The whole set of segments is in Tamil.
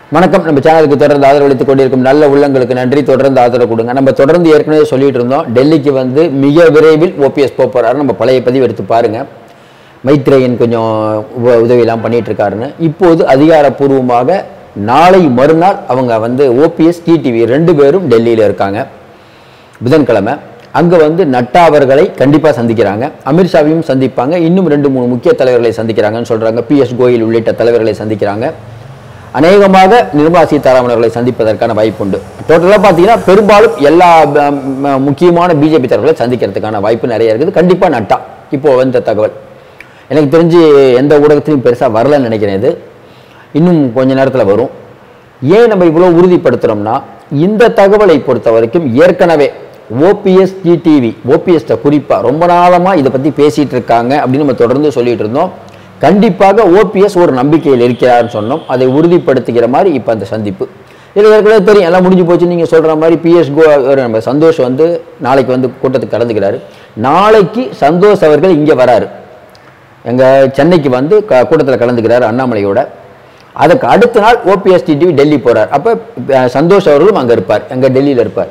வணக்கம் நம்ம சேனலுக்கு தொடர்ந்து ஆதரவளித்துக் கொண்டிருக்கும் நல்ல உள்ளங்களுக்கு நன்றி தொடர்ந்து ஆதரவு கொடுங்க நம்ம தொடர்ந்து ஏற்கனவே சொல்லிட்டு இருந்தோம் டெல்லிக்கு வந்து மிக விரைவில் ஓபிஎஸ் போறாரு நம்ம பழைய பதிவு எடுத்து பாருங்க மைத்ரேயன் கொஞ்சம் உ- உதவியெல்லாம் பண்ணிட்டு இருக்காருன்னு இப்போது அதிகாரப்பூர்வமாக நாளை மறுநாள் அவங்க வந்து ஓபிஎஸ் டிடிவி ரெண்டு பேரும் டெல்லியில் இருக்காங்க புதன்கிழமை அங்கே வந்து நட்டா அவர்களை கண்டிப்பாக சந்திக்கிறாங்க அமித்ஷாவையும் சந்திப்பாங்க இன்னும் ரெண்டு மூணு முக்கிய தலைவர்களை சந்திக்கிறாங்கன்னு சொல்கிறாங்க பிஎஸ் கோயல் உள்ளிட்ட தலைவர்களை சந்திக்கிறாங்க அநேகமாக நிர்மலா சீதாராமன் அவர்களை சந்திப்பதற்கான வாய்ப்புண்டு டோட்டலாக பார்த்தீங்கன்னா பெரும்பாலும் எல்லா ப- ம- முக்கியமான பிஜேபி தலைவர்களை சந்திக்கிறதுக்கான வாய்ப்பு நிறைய இருக்குது கண்டிப்பாக நட்டா இப்போ வந்த தகவல் எனக்கு தெரிஞ்சு எந்த ஊடகத்திலையும் பெருசாக வரலன்னு நினைக்கிறேன் இது இன்னும் கொஞ்ச நேரத்தில் வரும் ஏன் நம்ம இவ்வளோ உறுதிப்படுத்துகிறோம்னா இந்த தகவலை பொறுத்த வரைக்கும் ஏற்கனவே ஓபிஎஸ் டிடிவி ஓபிஎஸ்ட குறிப்பாக ரொம்ப நாளமாக இதை பற்றி பேசிகிட்டு இருக்காங்க அப்படின்னு நம்ம தொடர்ந்து சொல்லிட்டு இருந்தோம் கண்டிப்பாக ஓபிஎஸ் ஒரு நம்பிக்கையில் இருக்கிறார்னு சொன்னோம் அதை உறுதிப்படுத்துகிற மாதிரி இப்போ அந்த சந்திப்பு இது ஏற்கனவே தெரியும் எல்லாம் முடிஞ்சு போச்சு நீங்கள் சொல்கிற மாதிரி பிஎஸ் கோ நம்ம சந்தோஷ் வந்து நாளைக்கு வந்து கூட்டத்துக்கு கலந்துக்கிறாரு நாளைக்கு சந்தோஷ் அவர்கள் இங்கே வராரு எங்கள் சென்னைக்கு வந்து க கூட்டத்தில் கலந்துக்கிறார் அண்ணாமலையோட அதுக்கு அடுத்த நாள் ஓபிஎஸ் டிடிவி டெல்லி போகிறார் அப்போ சந்தோஷ் அவர்களும் அங்கே இருப்பார் எங்கே டெல்லியில் இருப்பார்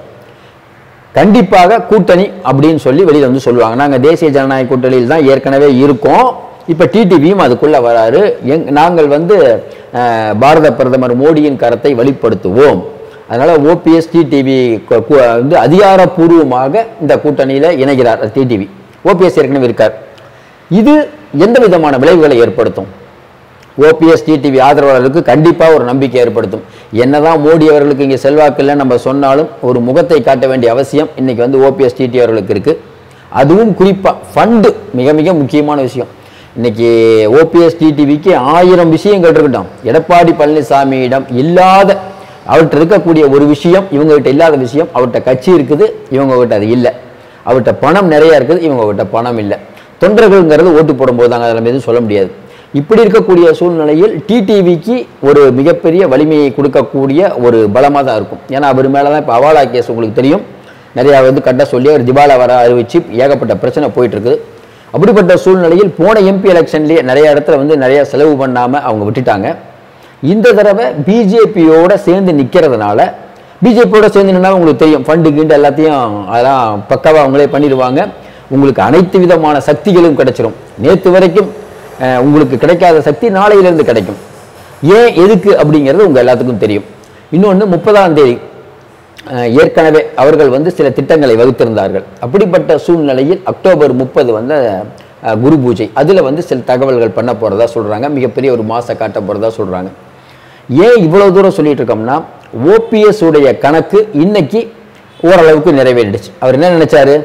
கண்டிப்பாக கூட்டணி அப்படின்னு சொல்லி வெளியில் வந்து சொல்லுவாங்க நாங்கள் தேசிய ஜனநாயக கூட்டணியில் தான் ஏற்கனவே இருக்கோம் இப்போ டிடிவியும் அதுக்குள்ளே வராரு எங் நாங்கள் வந்து அஹ், பாரத பிரதமர் மோடியின் கரத்தை வெளிப்படுத்துவோம் அதனால் ஓபிஎஸ் டிடிவி வந்து அதிகாரப்பூர்வமாக இந்த கூட்டணியில் இணைகிறார் டிடிவி ஓபிஎஸ் ஏற்கனவே இருக்கார் இது எந்த விதமான விளைவுகளை ஏற்படுத்தும் ஓபிஎஸ் டிடிவி ஆதரவாளர்களுக்கு கண்டிப்பாக ஒரு நம்பிக்கை ஏற்படுத்தும் என்னதான் மோடி அவர்களுக்கு இங்கே செல்வாக்கு இல்லை நம்ம சொன்னாலும் ஒரு முகத்தை காட்ட வேண்டிய அவசியம் இன்னைக்கு வந்து ஓபிஎஸ் டிடி அவர்களுக்கு இருக்கு அதுவும் குறிப்பாக ஃபண்டு மிக மிக முக்கியமான விஷயம் இன்னைக்கு ஓபிஎஸ் டிடிவிக்கு ஆயிரம் விஷயங்கள் இருக்கட்டும் எடப்பாடி பழனிசாமியிடம் இல்லாத அவர்கிட்ட இருக்கக்கூடிய ஒரு விஷயம் இவங்ககிட்ட இல்லாத விஷயம் அவர்கிட்ட கட்சி இருக்குது இவங்க கிட்ட அது இல்லை அவர்கிட்ட பணம் நிறைய இருக்குது இவங்க கிட்ட பணம் இல்லை தொண்டர்கள்ங்கிறது ஓட்டு போடும்போது தாங்க அதில் எதுவும் சொல்ல முடியாது இப்படி இருக்கக்கூடிய சூழ்நிலையில் டிடிவிக்கு ஒரு மிகப்பெரிய வலிமையை கொடுக்கக்கூடிய ஒரு பலமாக தான் இருக்கும் ஏன்னா அவர் மேலே தான் இப்போ அவாலா கேஸ் உங்களுக்கு தெரியும் நிறையா வந்து கட்ட சொல்லி அவர் திபாலா வர அறிவிச்சு ஏகப்பட்ட பிரச்சனை போயிட்டு இருக்குது அப்படிப்பட்ட சூழ்நிலையில் போன எம்பி எலெக்ஷன்லேயே நிறைய இடத்துல வந்து நிறைய செலவு பண்ணாமல் அவங்க விட்டுட்டாங்க இந்த தடவை பிஜேபியோட சேர்ந்து நிற்கிறதுனால பிஜேபியோட சேர்ந்து நின்னா உங்களுக்கு தெரியும் ஃபண்டு கிண்டு எல்லாத்தையும் அதெல்லாம் பக்காவாக அவங்களே பண்ணிடுவாங்க உங்களுக்கு அனைத்து விதமான சக்திகளும் கிடைச்சிரும் நேற்று வரைக்கும் அஹ், உங்களுக்கு கிடைக்காத சக்தி நாளையிலிருந்து கிடைக்கும் ஏன் எதுக்கு அப்படிங்கிறது உங்கள் எல்லாத்துக்கும் தெரியும் இன்னொன்று முப்பதாம் தேதி அஹ், ஏற்கனவே அவர்கள் வந்து சில திட்டங்களை வகுத்திருந்தார்கள் அப்படிப்பட்ட சூழ்நிலையில் அக்டோபர் முப்பது வந்து அஹ், குரு பூஜை அதில் வந்து சில தகவல்கள் பண்ண போகிறதா சொல்கிறாங்க மிகப்பெரிய ஒரு மாசை காட்ட போகிறதா சொல்கிறாங்க ஏன் இவ்வளோ தூரம் சொல்லிட்டு இருக்கோம்னா ஓபிஎஸ் உடைய கணக்கு இன்னைக்கு ஓரளவுக்கு நிறைவேறிடுச்சு அவர் என்ன நினைச்சாரு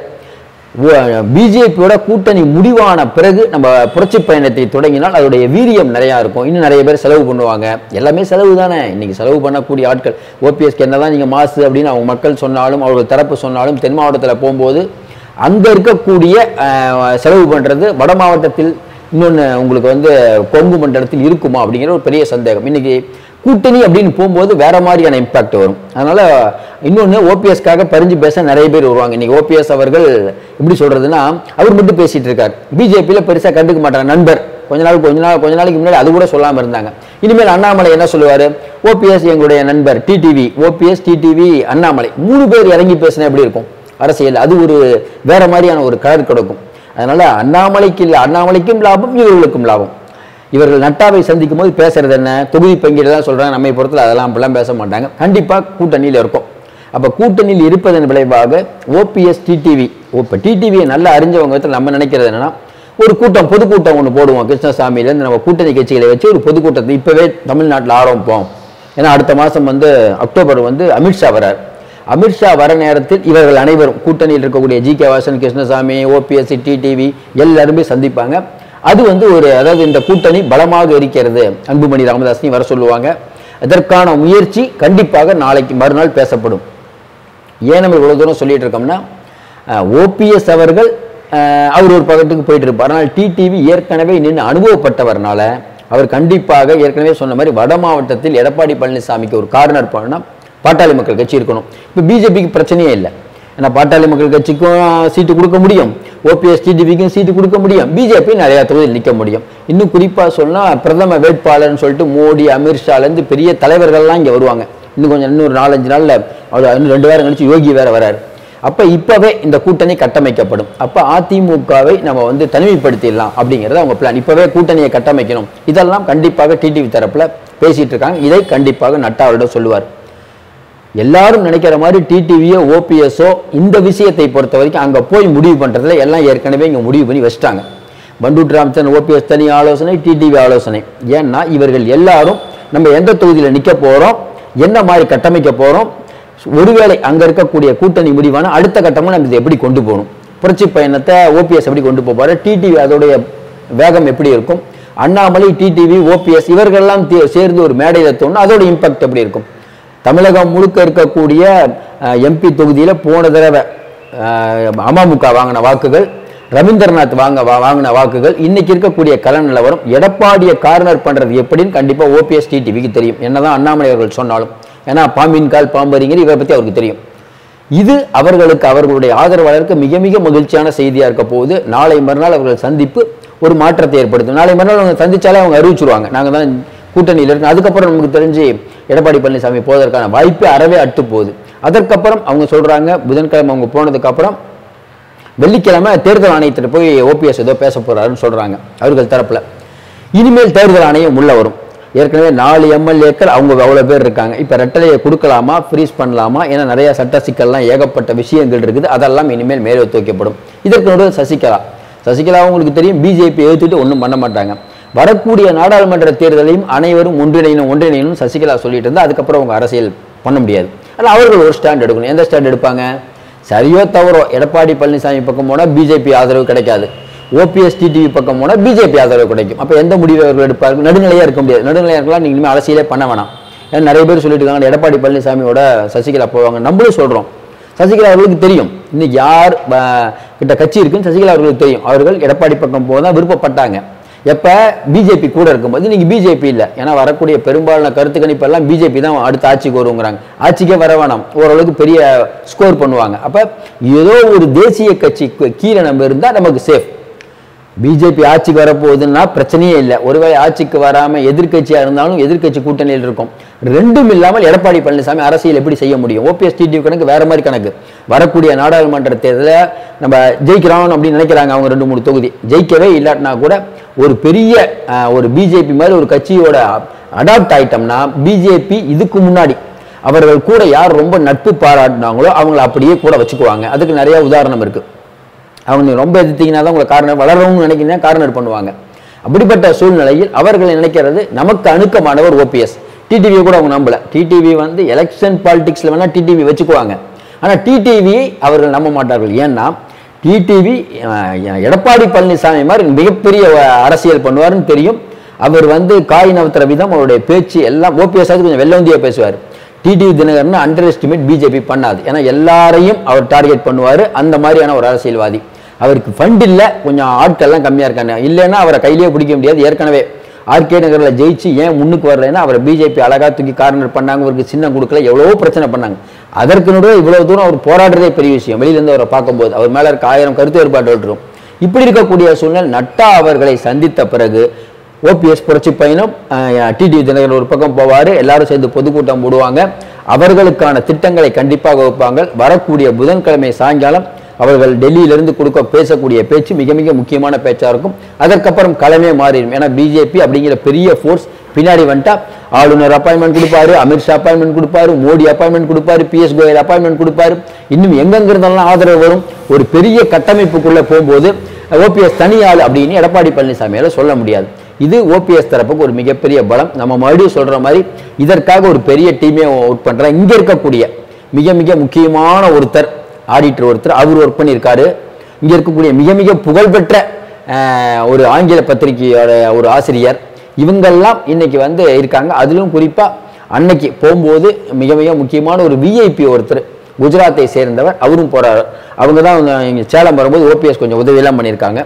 பிஜேபியோட கூட்டணி முடிவான பிறகு நம்ம புரட்சி பயணத்தை தொடங்கினால் அதோடைய வீரியம் நிறையா இருக்கும் இன்னும் நிறைய பேர் செலவு பண்ணுவாங்க எல்லாமே செலவு தானே இன்னைக்கு செலவு பண்ணக்கூடிய ஆட்கள் ஓபிஎஸ்க்கு என்னதான் நீங்கள் மாசு அப்படின்னு அவங்க மக்கள் சொன்னாலும் அவர்கள் தரப்பு சொன்னாலும் தென் மாவட்டத்தில் போகும்போது அங்கே இருக்கக்கூடிய அஹ், செலவு பண்ணுறது வட மாவட்டத்தில் இன்னொன்று உங்களுக்கு வந்து கொங்கு மண்டலத்தில் இருக்குமா அப்படிங்கிற ஒரு பெரிய சந்தேகம் இன்னைக்கு கூட்டணி அப்படின்னு போகும்போது வேற மாதிரியான இம்பாக்ட் வரும் அதனால இன்னொன்று ஓபிஎஸ்க்காக பறிஞ்சு பேச நிறைய பேர் வருவாங்க இன்னைக்கு ஓபிஎஸ் அவர்கள் எப்படி சொல்றதுன்னா அவர் மட்டும் பேசிட்டு இருக்கார் பிஜேபியில் பெருசாக கண்டுக்க மாட்டாங்க நண்பர் கொஞ்ச நாள் கொஞ்ச நாள் கொஞ்ச நாளைக்கு முன்னாடி அது கூட சொல்லாமல் இருந்தாங்க இனிமேல் அண்ணாமலை என்ன சொல்லுவார் ஓபிஎஸ் எங்களுடைய நண்பர் டிடிவி ஓபிஎஸ் டிடிவி அண்ணாமலை மூணு பேர் இறங்கி பேசினா எப்படி இருக்கும் அரசியல் அது ஒரு வேற மாதிரியான ஒரு கலர் கொடுக்கும் அதனால அண்ணாமலைக்கு இல்லை அண்ணாமலைக்கும் லாபம் இவர்களுக்கும் லாபம் இவர்கள் நட்டாவை சந்திக்கும் போது பேசுறது என்ன தொகுதி பங்கீடு தான் சொல்றாங்க நம்மை பொறுத்தல அதெல்லாம் அப்படிலாம் பேச மாட்டாங்க கண்டிப்பா கூட்டணியில் இருக்கும் அப்ப கூட்டணியில் இருப்பதன் விளைவாக ஓபிஎஸ் டிடிவி இப்போ டிடிவியை நல்லா அறிஞ்சவங்க விதத்தில் நம்ம நினைக்கிறது என்னன்னா ஒரு கூட்டம் பொதுக்கூட்டம் ஒன்று போடுவோம் கிருஷ்ணசாமியிலேருந்து நம்ம கூட்டணி கட்சிகளை வச்சு ஒரு பொதுக்கூட்டத்தை இப்பவே தமிழ்நாட்டில் ஆரம்பிப்போம் ஏன்னா அடுத்த மாதம் வந்து அக்டோபர் வந்து அமித்ஷா வரார் அமித்ஷா வர நேரத்தில் இவர்கள் அனைவரும் கூட்டணியில் இருக்கக்கூடிய ஜி கே வாசன் கிருஷ்ணசாமி ஓபிஎஸ்சி டிடிவி எல்லாருமே சந்திப்பாங்க அது வந்து ஒரு அதாவது இந்த கூட்டணி பலமாக இருக்கிறது அன்புமணி ராமதாஸையும் வர சொல்லுவாங்க இதற்கான முயற்சி கண்டிப்பாக நாளைக்கு மறுநாள் பேசப்படும் ஏன் நம்ம இவ்வளோ தூரம் சொல்லிட்டு இருக்கோம்னா ஓபிஎஸ் அவர்கள் அஹ், அவர் ஒரு பக்கத்துக்கு போயிட்டு இருப்பார் ஆனால் டிடிவி ஏற்கனவே நின்று அனுபவப்பட்டவர்னால அவர் கண்டிப்பாக ஏற்கனவே சொன்ன மாதிரி வட மாவட்டத்தில் எடப்பாடி பழனிசாமிக்கு ஒரு கார்னர் பண்ணா பாட்டாளி மக்கள் கட்சி இருக்கணும் இப்போ பிஜேபிக்கு பிரச்சனையே இல்லை ஏன்னா பாட்டாளி மக்கள் கட்சிக்கும் சீட்டு கொடுக்க முடியும் ஓபிஎஸ் டிடிவிக்கும் சீட்டு கொடுக்க முடியும் பிஜேபி நிறைய தொகுதியில் நிற்க முடியும் இன்னும் குறிப்பாக சொன்னா பிரதம வேட்பாளர்னு சொல்லிட்டு மோடி அமித்ஷாலேருந்து பெரிய தலைவர்கள்லாம் இங்கே வருவாங்க இன்னும் கொஞ்சம் இன்னொரு நாலஞ்சு நாளில் அவர் இன்னும் ரெண்டு வாரம் கழிச்சு யோகி வேற வராரு அப்ப இப்பவே இந்த கூட்டணி கட்டமைக்கப்படும் அப்ப அதிமுகவை நம்ம வந்து தனிமைப்படுத்திடலாம் அப்படிங்கறது அவங்க பிளான் இப்பவே கூட்டணியை கட்டமைக்கணும் இதெல்லாம் கண்டிப்பாக டிடிவி தரப்புல பேசிட்டு இருக்காங்க இதை கண்டிப்பாக நட்டா அவரிடம் சொல்லுவார் எல்லாரும் நினைக்கிற மாதிரி டிடிவியோ ஓபிஎஸ்ஓ இந்த விஷயத்தை பொறுத்த வரைக்கும் அங்க போய் முடிவு பண்றதுல எல்லாம் ஏற்கனவே இங்க முடிவு பண்ணி வச்சிட்டாங்க பண்டூர் ராமச்சந்திரன் ஓபிஎஸ் தனி ஆலோசனை டிடிவி ஆலோசனை ஏன்னா இவர்கள் எல்லாரும் நம்ம எந்த தொகுதியில் நிக்க போறோம் என்ன மாதிரி கட்டமைக்க போறோம் ஒருவேளை அங்க இருக்கக்கூடிய கூட்டணி முடிவான அடுத்த கட்டமும் நம்ம இதை எப்படி கொண்டு போகணும் புரட்சி பயணத்தை ஓபிஎஸ் எப்படி கொண்டு போவாரு டிடிவி அதோடைய வேகம் எப்படி இருக்கும் அண்ணாமலை டிடிவி ஓபிஎஸ் இவர்கள்லாம் தே- சேர்ந்து ஒரு மேடையில் தோணும் அதோட இம்பாக்ட் எப்படி இருக்கும் தமிழகம் முழுக்க இருக்கக்கூடிய எம்பி தொகுதியில போன தடவை அஹ், அமமுக வாங்கின வாக்குகள் ரவீந்திரநாத் வாங்க வா- வாங்கின வாக்குகள் இன்னைக்கு இருக்கக்கூடிய கல நிலவரம் எடப்பாடியை கார்னர் பண்றது எப்படின்னு கண்டிப்பா ஓபிஎஸ் டிடிவிக்கு தெரியும் என்னதான் அண்ணாமலை அவர்கள் சொன்னாலும் ஏன்னா பாம்பின் கால் பாம்பறிங்கிற இவரை பத்தி அவருக்கு தெரியும் இது அவர்களுக்கு அவர்களுடைய ஆதரவாளருக்கு மிக மிக மகிழ்ச்சியான செய்தியா இருக்க போகுது நாளை மறுநாள் அவர்கள் சந்திப்பு ஒரு மாற்றத்தை ஏற்படுத்தும் நாளை மறுநாள் அவங்க சந்திச்சாலே அவங்க அறிவிச்சிருவாங்க நாங்க தான் கூட்டணியில் இருக்கோம் அதுக்கப்புறம் நமக்கு தெரிஞ்சு எடப்பாடி பழனிசாமி போவதற்கான வாய்ப்பு அறவே அட்டு போகுது அதற்கப்புறம் அவங்க சொல்றாங்க புதன்கிழமை அவங்க போனதுக்கு அப்புறம் வெள்ளிக்கிழமை தேர்தல் ஆணையத்திட்ட போய் ஓபிஎஸ் ஏதோ பேச போறாருன்னு சொல்றாங்க அவர்கள் தரப்புல இனிமேல் தேர்தல் ஆணையம் உள்ள வரும் ஏற்கனவே நாலு எம்எல்ஏக்கள் அவங்க அவ்வளோ பேர் இருக்காங்க இப்போ ரெட்டலையை கொடுக்கலாமா ஃப்ரீஸ் பண்ணலாமா ஏன்னா நிறைய சட்ட சிக்கல்லாம் ஏகப்பட்ட விஷயங்கள் இருக்குது அதெல்லாம் இனிமேல் மேலே தூக்கப்படும் இதற்கு நடுவில் சசிகலா சசிகலா உங்களுக்கு தெரியும் பிஜேபி எழுத்துட்டு ஒன்றும் பண்ண மாட்டாங்க வரக்கூடிய நாடாளுமன்ற தேர்தலையும் அனைவரும் ஒன்றிணையணும் ஒன்றிணையணும் சசிகலா சொல்லிட்டு இருந்தா அதுக்கப்புறம் அவங்க அரசியல் பண்ண முடியாது ஆனால் அவர்கள் ஒரு ஸ்டாண்ட் எடுக்கணும் எந்த ஸ்டாண்ட் எடுப்பாங்க சரியோ தவறோ எடப்பாடி பழனிசாமி பக்கம் போனால் பிஜேபி ஆதரவு கிடைக்காது ஓபிஎஸ் டிடிவி பக்கம் போனால் பிஜேபி ஆதரவு கிடைக்கும் அப்போ எந்த முடிவை அவர்கள் எடுப்பார்கள் நடுநிலையாக இருக்க முடியாது நடுநிலையாக இருக்கலாம் நீங்கள் இனிமேல் அரசியலே பண்ண வேணாம் ஏன்னா நிறைய பேர் சொல்லிட்டு இருக்காங்க எடப்பாடி பழனிசாமியோட சசிகலா போவாங்க நம்மளும் சொல்கிறோம் சசிகலா அவர்களுக்கு தெரியும் இன்னைக்கு யார் ப- கிட்ட கட்சி இருக்குன்னு சசிகலா அவர்களுக்கு தெரியும் அவர்கள் எடப்பாடி பக்கம் போக தான் விருப்பப்பட்டாங்க எப்ப பிஜேபி கூட இருக்கும்போது இன்னைக்கு பிஜேபி இல்லை ஏன்னா வரக்கூடிய பெரும்பாலான கருத்து கணிப்பெல்லாம் பிஜேபி தான் அடுத்த ஆட்சிக்கு வருங்கிறாங்க ஆட்சிக்கே வர வேணாம் ஓரளவுக்கு பெரிய ஸ்கோர் பண்ணுவாங்க அப்ப ஏதோ ஒரு தேசிய கட்சிக்கு கீழே நம்ம இருந்தா நமக்கு சேஃப் பிஜேபி ஆட்சிக்கு வரப்போகுதுன்னா பிரச்சனையே இல்லை ஒருவேளை ஆட்சிக்கு வராம எதிர்க்கட்சியா இருந்தாலும் எதிர்க்கட்சி கூட்டணியில் இருக்கும் ரெண்டும் இல்லாமல் எடப்பாடி பழனிசாமி அரசியல் எப்படி செய்ய முடியும் ஓபிஎஸ் டிடிவி கணக்கு வேற மாதிரி கணக்கு வரக்கூடிய நாடாளுமன்ற தேர்தலில் நம்ம ஜெயிக்கிறோம் அப்படின்னு நினைக்கிறாங்க அவங்க ரெண்டு மூணு தொகுதி ஜெயிக்கவே இல்லாட்டினா கூட ஒரு பெரிய அஹ், ஒரு பிஜேபி மாதிரி ஒரு கட்சியோட அடாப்ட் ஆயிட்டோம்னா பிஜேபி இதுக்கு முன்னாடி அவர்கள் கூட யார் ரொம்ப நட்பு பாராட்டினாங்களோ அவங்கள அப்படியே கூட வச்சுக்குவாங்க அதுக்கு நிறைய உதாரணம் இருக்கு அவங்க நீங்க ரொம்ப எதிர்த்தீங்கன்னா தான் உங்களை காரணம் வளரணும்னு நினைக்கிறீங்கன்னா கார்னர் பண்ணுவாங்க அப்படிப்பட்ட சூழ்நிலையில் அவர்கள் நினைக்கிறது நமக்கு அணுக்கமானவர் ஓபிஎஸ் டிடிவி கூட அவங்க நம்பல டிடிவி வந்து எலெக்ஷன் பாலிடிக்ஸ்ல வேணா டிடிவி வச்சுக்குவாங்க ஆனா டிடிவியை அவர்கள் நம்ப மாட்டார்கள் ஏன்னா டிடிவி எடப்பாடி பழனிசாமி மாதிரி மிகப்பெரிய அஹ், அரசியல் பண்ணுவாருன்னு தெரியும் அவர் வந்து காய் நவத்துற விதம் அவருடைய பேச்சு எல்லாம் ஓபிஎஸ் கொஞ்சம் வெள்ளவந்தியா பேசுவார் TTV Dhinakaran under estimate BJP பண்ணாது ஏன்னா எல்லாரையும் அவர் டார்கெட் பண்ணுவார் அந்த மாதிரியான ஒரு அரசியல்வாதி அவருக்கு ஃபண்ட் இல்லை கொஞ்சம் ஆட்கள்லாம் கம்மியாக இருக்காங்க இல்லைன்னா அவரை கையிலேயே பிடிக்க முடியாது ஏற்கனவே ஆர்கே நகரில் ஜெயிச்சு ஏன் முன்னுக்கு வரலைன்னா அவரை பிஜேபி அழகா தூக்கி கார்னர் பண்ணாங்க அவருக்கு சின்னம் கொடுக்கல எவ்வளவோ பிரச்சனை பண்ணாங்க அதற்கு நடுவே இவ்வளவு தூரம் அவர் போராடுறதே பெரிய விஷயம் வெளியிலேருந்து அவரை பார்க்கும்போது அவர் மேல இருக்க ஆயிரம் கருத்து வேறுபாடு இருக்கும் இப்படி இருக்கக்கூடிய சூழ்நிலை நட்டா அவர்களை சந்தித்த பிறகு ஓபிஎஸ் புரட்சி பயணம் டிடி தினகரன் ஒரு பக்கம் போவாரு எல்லாரும் சேர்ந்து பொதுக்கூட்டம் போடுவாங்க அவர்களுக்கான திட்டங்களை கண்டிப்பாக வைப்பாங்க வரக்கூடிய புதன்கிழமை சாயங்காலம் அவர்கள் டெல்லியிலிருந்து கொடுக்க பேசக்கூடிய பேச்சு மிக மிக முக்கியமான பேச்சா இருக்கும் அதற்கப்புறம் களமே மாறிடும் ஏன்னா பிஜேபி அப்படிங்கிற பெரிய ஃபோர்ஸ் பின்னாடி வந்துட்டா ஆளுநர் அப்பாயின்மெண்ட் கொடுப்பாரு அமித்ஷா அப்பாயின்மெண்ட் கொடுப்பாரு மோடி அப்பாயின்மெண்ட் கொடுப்பாரு பிஎஸ் கோயல் அப்பாயின்மெண்ட் கொடுப்பாரு இன்னும் எங்கெங்கிருந்தெல்லாம் ஆதரவு வரும் ஒரு பெரிய கட்டமைப்புக்குள்ள போகும்போது ஓபிஎஸ் தனியாள் அப்படின்னு எடப்பாடி பழனிசாமியால சொல்ல முடியாது இது ஓபிஎஸ் தரப்புக்கு ஒரு மிகப்பெரிய பலம் நம்ம மறுபடியும் சொல்ற மாதிரி இதற்காக ஒரு பெரிய டீமே ஒர்க் பண்ற இங்க இருக்கக்கூடிய மிக மிக முக்கியமான ஒருத்தர் ஆடிட்டர் ஒருத்தர் அவர் ஒர்க் பண்ணியிருக்காரு இங்க இருக்கக்கூடிய மிக மிக புகழ்பெற்ற அஹ், ஒரு ஆங்கில பத்திரிகையோட ஒரு ஆசிரியர் இவங்கெல்லாம் இன்னைக்கு வந்து இருக்காங்க அதிலும் குறிப்பா அன்னைக்கு போகும்போது மிக மிக முக்கியமான ஒரு விஐபி ஒருத்தர் குஜராத்தை சேர்ந்தவர் அவரும் போறாரு அவங்க தான் இங்க சேலம் வரும்போது ஓபிஎஸ் கொஞ்சம் உதவியெல்லாம் பண்ணியிருக்காங்க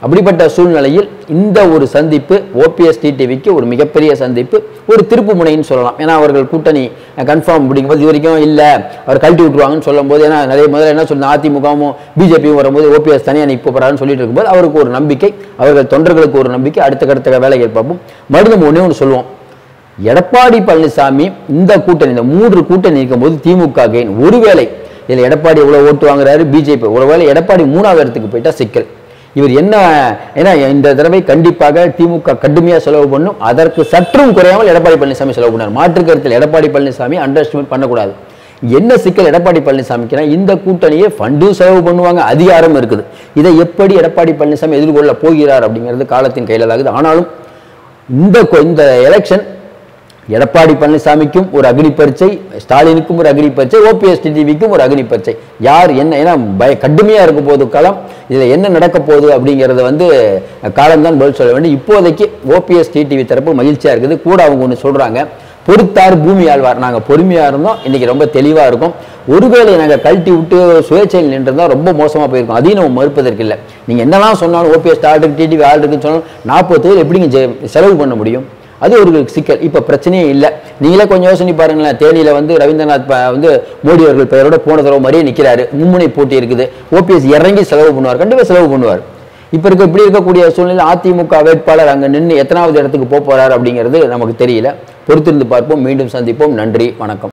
அப்படிப்பட்ட சூழ்நிலையில் இந்த ஒரு சந்திப்பு ஓபிஎஸ் டிடிவிக்கு ஒரு மிகப்பெரிய சந்திப்பு ஒரு திருப்பு முனைன்னு சொல்லலாம் ஏன்னா அவர்கள் கூட்டணி கன்ஃபார்ம் அப்படிங்கும்போது இது வரைக்கும் இல்லை அவர் கழட்டி விட்டுருவாங்கன்னு சொல்லும்போது ஏன்னா நிறைய முதல்ல என்ன சொன்ன அதிமுகவும் பிஜேபியும் வரும்போது ஓபிஎஸ் தனியாக நிற்க போகிறான்னு சொல்லிட்டு இருக்கும்போது அவருக்கு ஒரு நம்பிக்கை அவர்கள் தொண்டர்களுக்கு ஒரு நம்பிக்கை அடுத்த அடுத்த வேலைகள் பார்ப்போம் மறுபடியும் நம்ம ஒன்றே ஒன்று சொல்லுவோம் எடப்பாடி பழனிசாமி இந்த கூட்டணி இந்த மூன்று கூட்டணி இருக்கும்போது திமுக கெயின் ஒருவேளை இதில் எடப்பாடி எவ்வளோ ஓட்டு வாங்குறாரு பிஜேபி ஒருவேளை எடப்பாடி மூணாவது இடத்துக்கு போயிட்டா சிக்கல் இவர் என்ன ஏன்னா இந்த தடவை கண்டிப்பாக திமுக கடுமையாக செலவு பண்ணும் அதற்கு சற்றும் குறையாமல் எடப்பாடி பழனிசாமி செலவு பண்ணார் மாற்று கருத்தில் எடப்பாடி பழனிசாமி அண்டர் எஸ்டிமேட் பண்ணக்கூடாது என்ன சிக்கல் எடப்பாடி பழனிசாமிக்குன்னா இந்த கூட்டணியை ஃபண்டும் செலவு பண்ணுவாங்க அதிகாரம் இருக்குது இதை எப்படி எடப்பாடி பழனிசாமி எதிர்கொள்ள போகிறார் அப்படிங்கிறது காலத்தின் கையில் ஆகுது ஆனாலும் இந்த கொ- இந்த எலெக்ஷன் எடப்பாடி பழனிசாமிக்கும் ஒரு அக்னி பரீட்சை ஸ்டாலினுக்கும் ஒரு அக்னி பரீட்சை ஓபிஎஸ் டிடிவிக்கும் ஒரு அக்னி பரீட்சை யார் என்ன ஏன்னா பய கடுமையா இருக்க போது களம் இதுல என்ன நடக்க போகுது அப்படிங்கறத வந்து காலம்தான் பதில் சொல்ல வேண்டும் இப்போதைக்கு ஓபிஎஸ் டிடிவி தரப்பு மகிழ்ச்சியா இருக்குது கூட அவங்க ஒன்று சொல்றாங்க பொறுத்தார் பூமி ஆழ்வார் நாங்க பொறுமையா இருந்தோம் இன்னைக்கு ரொம்ப தெளிவா இருக்கும் ஒருவேளை நாங்க கழட்டி விட்டு சுயேட்சையில் நின்றிருந்தா ரொம்ப மோசமா போயிருக்கும் அதையும் நம்ம மறுப்பதற்கு இல்லை நீங்க என்னெல்லாம் சொன்னாலும் ஓபிஎஸ் ஆள் இருக்கு டிடிவி ஆள் இருக்குன்னு சொன்னாலும் நாற்பது தொழில் எப்படிங்க ஜெ- செலவு பண்ண முடியும் அது ஒரு சிக்கல் இப்ப பிரச்சனையே இல்லை நீங்களே கொஞ்சம் யோசனை பாருங்களேன் தேனியில வந்து ரவீந்திரநாத் ப- வந்து மோடி அவர்கள் பெயரோட போன தடவை மாதிரியே நிக்கிறாரு மும்முனை போட்டி இருக்குது ஓபிஎஸ் இறங்கி செலவு பண்ணுவார் கண்டிப்பா செலவு பண்ணுவார் இப்ப இருக்க இப்படி இருக்கக்கூடிய சூழ்நிலை அதிமுக வேட்பாளர் அங்க நின்று எத்தனாவது இடத்துக்கு போப் போறார் அப்படிங்கிறது நமக்கு தெரியல பொறுத்திருந்து பார்ப்போம் மீண்டும் சந்திப்போம் நன்றி வணக்கம்